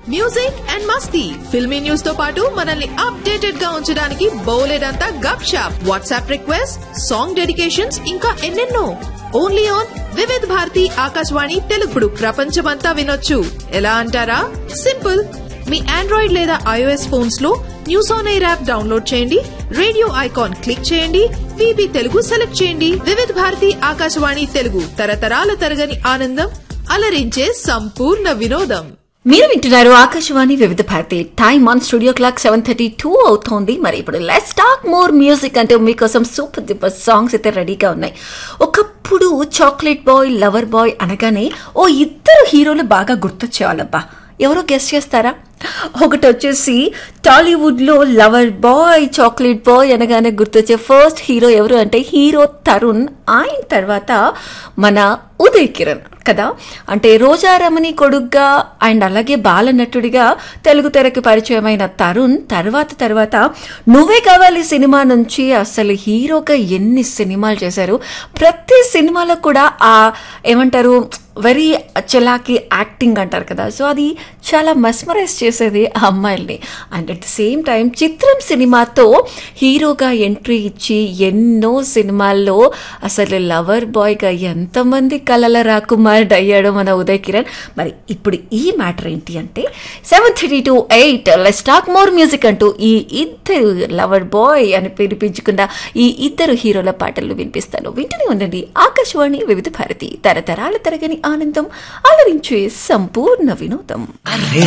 music and మస్తీ filmy news తో పాటు మనల్ని అప్డేటెడ్ గా ఉంచడానికి బౌలెడంతా గప్ షాప్ వాట్సాప్ రిక్వెస్ట్ సాంగ్ డెడికేషన్స్ ఇంకా ఎన్నెన్నో ఓన్లీ ఆన్ వివిధ్ భారతి ఆకాశవాణి తెలుగుడు ప్రపంచమంతా వినొచ్చు ఎలా అంటారా సింపుల్ మీ ఆండ్రాయిడ్ లేదా ఐఓఎస్ ఫోన్స్ లో news on air app download చేయండి రేడియో ఐకాన్ క్లిక్ చేయండి విబి తెలుగు సెలెక్ట్ చేయండి వివిధ భారతి ఆకాశవాణి తెలుగు తరతరాల తరగని ఆనందం అలరించే సంపూర్ణ వినోదం మీరు వింటున్నారు Akashvani Vividh Bharati time on studio clock seven thirty two అవుతోంది మరి ఇప్పుడు లెస్ టాక్ మోర్ మ్యూజిక్ అంటే మీకోసం సూపర్ డూపర్ సాంగ్స్ అయితే రెడీగా ఉన్నాయి ఒకప్పుడు చాక్లెట్ బాయ్ లవర్ బాయ్ అనగానే ఓ ఇద్దరు హీరోలు బాగా గుర్తొచ్చేవాళ్ళబ్బా ఎవరో గెస్ట్ చేస్తారా ఒకటి వచ్చేసి టాలీవుడ్ లో లవర్ బాయ్ చాక్లెట్ బాయ్ అనగానే గుర్తొచ్చే ఫస్ట్ హీరో ఎవరు అంటే హీరో తరుణ్ ఆయన తర్వాత మన ఉదయ్ కిరణ్ కదా అంటే రోజారమణి కొడుగ్గా అండ్ అలాగే బాలనటుడిగా తెలుగు తెరకి పరిచయమైన తరుణ్ తర్వాత తర్వాత నువ్వే కావాలి సినిమా నుంచి అసలు హీరోగా ఎన్ని సినిమాలు చేశారు ప్రతి సినిమాలో కూడా ఆ ఏమంటారు వెరీ చలాకి యాక్టింగ్ అంటారు కదా సో అది చాలా మెస్మరైజ్ చేసేది ఆ అమ్మాయిల్ని and at the same time Chitram సినిమాతో హీరోగా ఎంట్రీ ఇచ్చి ఎన్నో సినిమాల్లో అసలు లవర్ బాయ్గా ఎంతమంది కలల రాకుమారుడు అయ్యాడో మన ఉదయ్ కిరణ్ మరి ఇప్పుడు ఈ మ్యాటర్ ఏంటి అంటే seven thirty to eight less talk more music అంటూ ఈ ఇద్దరు లవర్ బాయ్ అని పిలిపించుకున్న ఈ ఇద్దరు హీరోల పాటలు వినిపిస్తాను వింటూనే ఉండండి ఆకాశవాణి వివిధ భారతి తరతరాల తరగని ఆనందం అలరించే సంపూర్ణ వినోదం అర్రే